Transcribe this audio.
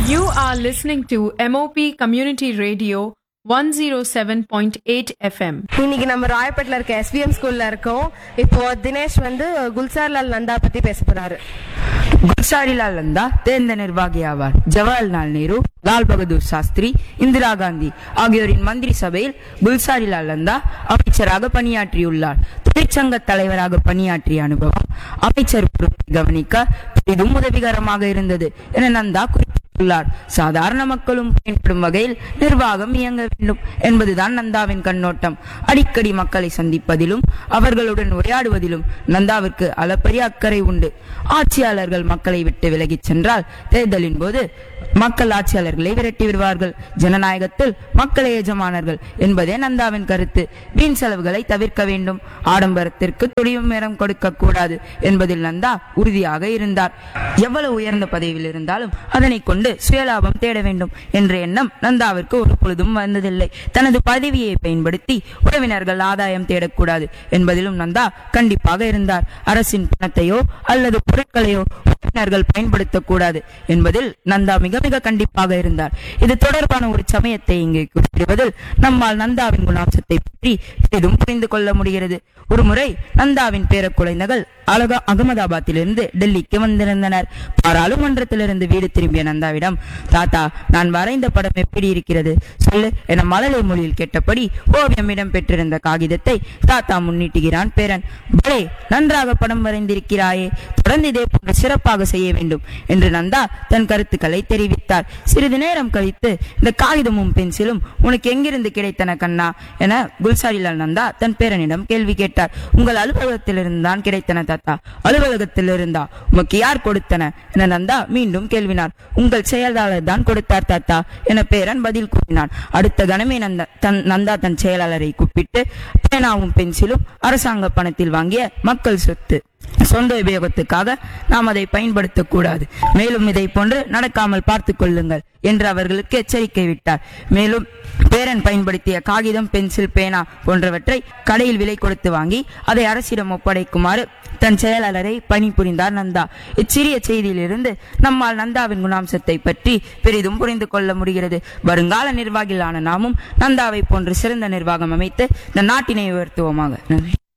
You are listening to MOP Community Radio 107.8 FM. இன்னைக்கு நம்ம ராயப்பேட்டில் இருக்க எஸ்விஎம் ஸ்கூல்ல இருக்கோம் இப்போ தினேஷ் வந்து குல்சார்லால் நந்தா பத்தி பேச போறாரு குல்சாரிலால் நந்தா தேர்ந்த நிர்வாகி ஆவார் ஜவஹர்லால் நேரு லால் பகதூர் சாஸ்திரி இந்திரா காந்தி ஆகியோரின் மந்திரி சபையில் குல்சாரிலால் நந்தா அமைச்சராக பணியாற்றியுள்ளார் தொழிற்சங்க தலைவராக பணியாற்றிய அனுபவம் அமைச்சர் பொறுப்பை கவனிக்க பெரிதும் உதவிகரமாக இருந்தது என நந்தா குறிப்பிட்டுள்ளார் சாதாரண மக்களும் பயன்படும் வகையில் நிர்வாகம் இயங்க வேண்டும் என்பதுதான் நந்தாவின் கண்ணோட்டம் அடிக்கடி மக்களை சந்திப்பதிலும் அவர்களுடன் உரையாடுவதிலும் நந்தாவிற்கு அளப்பரிய அக்கறை உண்டு ஆட்சியாளர்கள் மக்களை விட்டு விலகிச் சென்றால் தேர்தலின் போது மக்கள் ஆட்சியாளர்களை விரட்டி விடுவார்கள் ஜனநாயகத்தில் மக்களே எஜமானர்கள் என்பதே நந்தாவின் கருத்து வீண் செலவுகளை தவிர்க்க வேண்டும் ஆடம்பரத்திற்கு துளியும் நேரம் கொடுக்க கூடாது என்பதில் நந்தா உறுதியாக இருந்தார் எவ்வளவு உயர்ந்த பதவியில் இருந்தாலும் அதனை கொண்டு சுயலாபம் தேட வேண்டும் என்ற எண்ணம் நந்தாவிற்கு ஒரு பொழுதும் வந்ததில்லை தனது பதவியை பயன்படுத்தி உறவினர்கள் ஆதாயம் தேடக்கூடாது என்பதிலும் நந்தா கண்டிப்பாக இருந்தார் அரசின் பணத்தையோ அல்லது பொருட்களையோ உறுப்பினர்கள் பயன்படுத்தக்கூடாது என்பதில் நந்தா மிக மிக கண்டிப்பாக இருந்தார் இது தொடர்பான ஒரு சமயத்தை இங்கே குறிப்பிடுவதில் நம்மால் நந்தாவின் குணாம்சத்தை பற்றி பெரிதும் புரிந்து கொள்ள முடிகிறது ஒருமுறை நந்தாவின் பேர குழந்தைகள் அலகா அகமதாபாத்திலிருந்து டெல்லிக்கு வந்திருந்தனர் பாராளுமன்றத்திலிருந்து வீடு திரும்பிய நந்தாவிடம் தாத்தா நான் வரைந்த படம் எப்படி இருக்கிறது சொல்லு என மழலை மொழியில் கேட்டபடி ஓவியம் இடம் பெற்றிருந்த காகிதத்தை தாத்தா முன்னிட்டுகிறான் பேரன் பலே நன்றாக படம் வரைந்திருக்கிறாயே தொடர்ந்து இதே போன்று சிறப்பாக செய்ய வேண்டும் என்று நந்தா தன் கருத்துக்களை தெரிவித்தார் சிறிது நேரம் கழித்து இந்த காகிதமும் பென்சிலும் உனக்கு எங்கிருந்து கிடைத்தன கண்ணா என குல்சாரிலால் நந்தா தன் பேரனிடம் கேள்வி கேட்டார் உங்கள் அலுவலகத்திலிருந்து தான் கிடைத்தன தாத்தா அலுவலகத்தில் இருந்தா உமக்கு யார் கொடுத்தன என நந்தா மீண்டும் கேள்வினார் உங்கள் செயலாளர் தான் கொடுத்தார் தாத்தா என பேரன் பதில் கூறினான் அடுத்த கணமே நந்தா தன் நந்தா தன் செயலாளரை கூப்பிட்டு பேனாவும் பென்சிலும் அரசாங்க பணத்தில் வாங்கிய மக்கள் சொத்து சொந்த உபயோகத்துக்காக நாம் அதை பயன்படுத்தக்கூடாது மேலும் இதை போன்று நடக்காமல் பார்த்துக் கொள்ளுங்கள் என்று அவர்களுக்கு எச்சரிக்கை விட்டார் மேலும் பேரன் பயன்படுத்திய காகிதம் பென்சில் பேனா போன்றவற்றை கடையில் விலை கொடுத்து வாங்கி அதை அரசிடம் ஒப்படைக்குமாறு தன் செயலாளரை பணிபுரிந்தார் நந்தா இச்சிறிய செய்தியிலிருந்து நம்மால் நந்தாவின் குணாம்சத்தை பற்றி பெரிதும் புரிந்து கொள்ள முடிகிறது வருங்கால நிர்வாகிகளான நாமும் நந்தாவை போன்று சிறந்த நிர்வாகம் அமைத்து இந்த நாட்டினை உயர்த்துவோமாக நன்றி